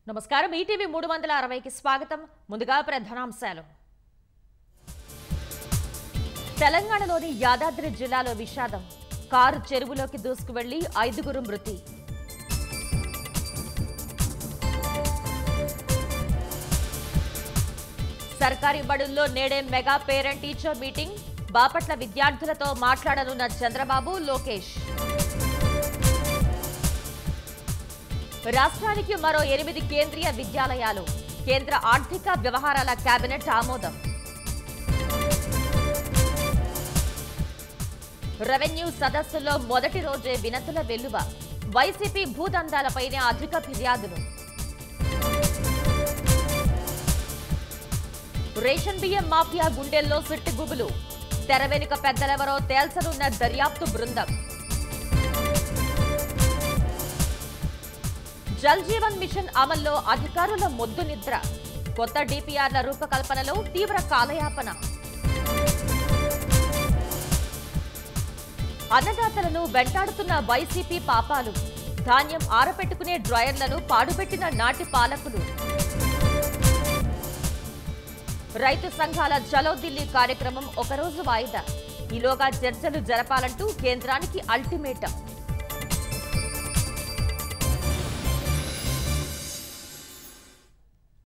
నమస్కారం ఈటీవీ మూడు వందల అరవైకి స్వాగతం ముందుగా ప్రధానాంశాలు తెలంగాణలోని యాదాద్రి జిల్లాలో విషాదం కారు చెరువులోకి దూసుకువెళ్లి ఐదుగురు మృతి సర్కారీ బడుల్లో నేడే mega parent teacher meeting Bapatla విద్యార్థులతో మాట్లాడనున్న చంద్రబాబు లోకేష్ రాష్ట్రానికి మరో ఎనిమిది కేంద్రీయ విద్యాలయాలు కేంద్ర ఆర్థిక వ్యవహారాల కేబినెట్ ఆమోదం రెవెన్యూ సదస్సులో మొదటి రోజే వినతుల వెల్లువ వైసీపీ భూదందాలపైనే అధిక ఫిర్యాదులు రేషన్ బియ్యం మాఫియా గుండెల్లో సిట్టుగుబులు తెర వెనుక పెద్దలెవరో తేల్చనున్న దర్యాప్తు బృందం జల్ జీవన్ మిషన్ అమల్లో అధికారుల మొద్దు నిద్ర కొత్త డిపిఆర్ల రూపకల్పనలో తీవ్ర కాలయాపన అన్నదాతలను వెంటాడుతున్న వైసీపీ పాపాలు ధాన్యం ఆరపెట్టుకునే డ్రాయర్లను పాడుపెట్టిన నాటి పాలకులు రైతు సంఘాల చలో ఢిల్లీ కార్యక్రమం ఒకరోజు వాయిదా ఈలోగా చర్చలు జరపాలంటూ కేంద్రానికి అల్టిమేటం